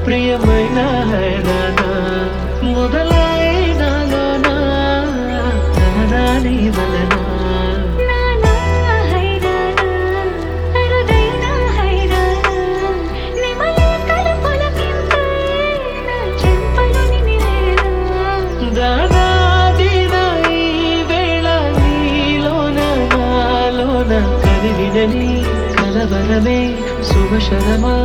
ప్రియమైన హైరానా మొదలైనాలోనా తనదాని వలనా నానా హైరానా అరుదైన హైరానా నెమలి కలుపులకింతే నా చెంపలని నిలేనా దాదాదిన ఈ వేళ నీలోన నాలోన కదిలినని కలవరమే శుభశరమా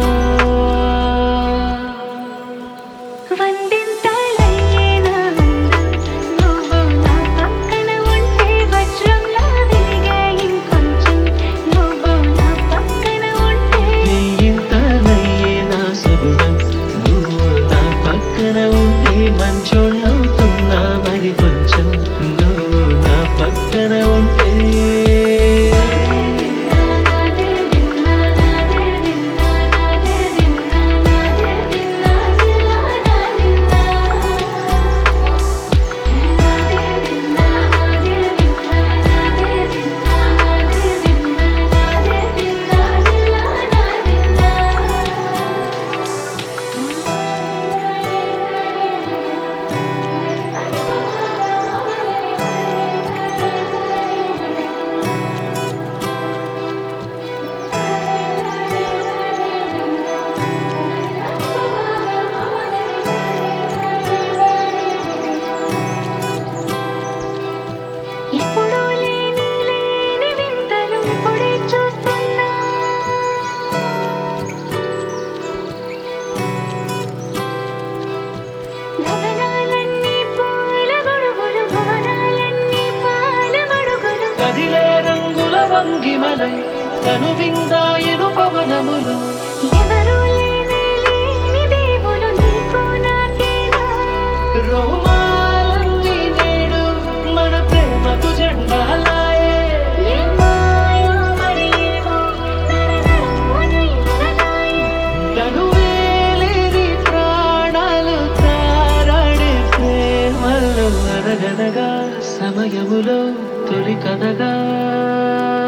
వందింతలయ్యేనా నువ్వు నా పక్కన ఉంటే వజ్రంలా వెలిగే ఇంకొంచెం నువ్వు నా పక్కన ఉంటే ఇంతనయ్యే నా సుగుణం నువ్వు నా పక్కన ఉంటే మంచోళ్ళవుతున్నా మరి కొంచెం నువ్వు నా పక్కన ఉంటే ఎప్పుడూ లేని లేని వింతలు ఇప్పుడే చూస్తున్నా గగనాలన్నీ పూల గొడుగులు భవనాలన్నీ పాల గొడుగులు కదిలే రంగుల వంగిమలై తను విందాయను పవనములు ఎవరూ లేని లేని దేవులు నీకు నాకేనా రోమాలన్నీ నేడు మన ప్రేమకు జెండాలాయే ఏమాయో మరి ఏమో నరనరమున ఇరగాయి తను వేలేని ప్రాణాలు తారాడే ప్రేమలో అనగనగా సమయములో తొలి కథగా